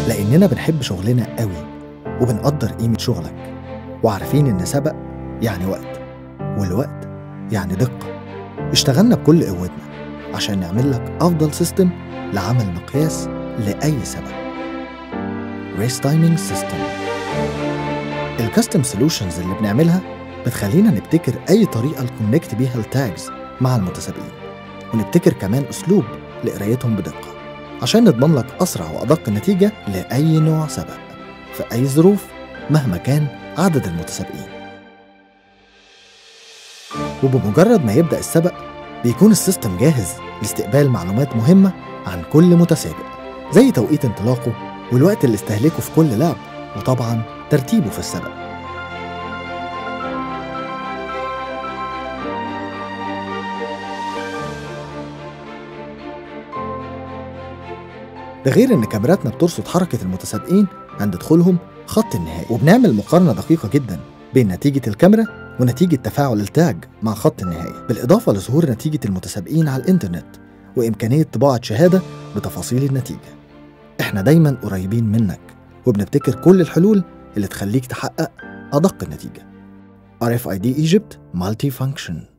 لأننا بنحب شغلنا قوي وبنقدر قيمة شغلك وعارفين إن سبق يعني وقت والوقت يعني دقة اشتغلنا بكل قوتنا عشان نعمل لك أفضل سيستم لعمل مقياس لأي سبق ريس تايمينج سيستم الكاستم سولوشنز اللي بنعملها بتخلينا نبتكر أي طريقة نكونكت بيها التاجز مع المتسابقين ونبتكر كمان أسلوب لقرايتهم بدقة عشان نضمن لك أسرع وأدق نتيجة لأي نوع سبق في أي ظروف مهما كان عدد المتسابقين وبمجرد ما يبدأ السبق بيكون السيستم جاهز لاستقبال معلومات مهمة عن كل متسابق زي توقيت انطلاقه والوقت اللي استهلكه في كل لعب وطبعا ترتيبه في السبق ده غير ان كاميراتنا بترصد حركة المتسابقين عند دخولهم خط النهائي وبنعمل مقارنة دقيقة جدا بين نتيجة الكاميرا ونتيجة تفاعل التاج مع خط النهائي بالإضافة لظهور نتيجة المتسابقين على الإنترنت وإمكانية طباعة شهادة بتفاصيل النتيجة إحنا دايما قريبين منك وبنبتكر كل الحلول اللي تخليك تحقق أدق النتيجة RFID Egypt Multi Function